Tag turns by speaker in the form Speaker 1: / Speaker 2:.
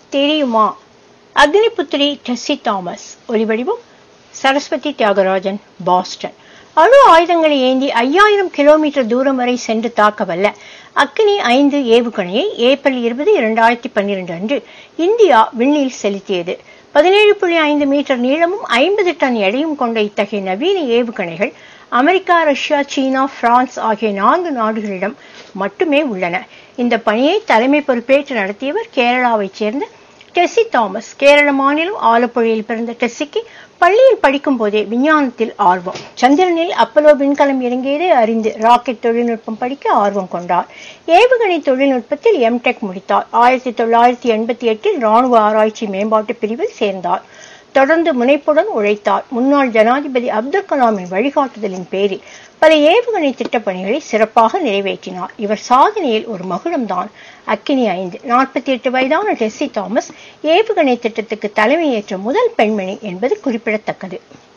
Speaker 1: தெரியுமா அக்னிபுத்திரி டெஸ்ஸி தாமஸ் ஒலிவடிவம் சரஸ்வதி தியாகராஜன் பாஸ்டன் அணு ஆயுதங்களை ஏந்தி ஐயாயிரம் கிலோமீட்டர் தூரம் வரை சென்று தாக்கவல்ல அக்னி ஐந்து ஏவுகணையை ஏப்ரல் இருபது இரண்டாயிரத்தி பன்னிரண்டு அன்று இந்தியா விண்ணில் செலுத்தியது பதினேழு புள்ளி ஐந்து மீட்டர் நீளமும் ஐம்பது டன் எடையும் கொண்ட இத்தகைய நவீன ஏவுகணைகள் அமெரிக்கா ரஷ்யா சீனா பிரான்ஸ் ஆகிய நான்கு நாடுகளிடம் மட்டுமே உள்ளன இந்த பணியை தலைமை பொறுப்பேற்று நடத்தியவர் கேரளாவைச் சேர்ந்த டெஸ்ஸி தாமஸ் கேரள மாநிலம் ஆலப்புழையில் பிறந்த டெஸ்ஸிக்கு பள்ளியில் படிக்கும் போதே விஞ்ஞானத்தில் ஆர்வம் சந்திரனில் அப்பலோ விண்கலம் இறங்கியதை அறிந்து ராக்கெட் தொழில்நுட்பம் படிக்க ஆர்வம் கொண்டார் ஏவுகணை தொழில்நுட்பத்தில் எம்டெக் முடித்தார் ஆயிரத்தி தொள்ளாயிரத்தி எண்பத்தி எட்டில் ராணுவ ஆராய்ச்சி மேம்பாட்டு பிரிவில் சேர்ந்தார் தொடர்ந்து முனைப்புடன் உழைத்தார் முன்னாள் ஜனாதிபதி அப்துல் கலாமின் வழிகாட்டுதலின் பேரில் பல ஏவுகணை திட்டப்பணிகளை சிறப்பாக நிறைவேற்றினார் இவர் சாதனையில் ஒரு மகுடம்தான் அக்கினி ஐந்து நாற்பத்தி எட்டு வயதான டெஸ்ஸி தாமஸ் ஏவுகணை திட்டத்துக்கு தலைமையேற்ற முதல் பெண்மணி என்பது குறிப்பிடத்தக்கது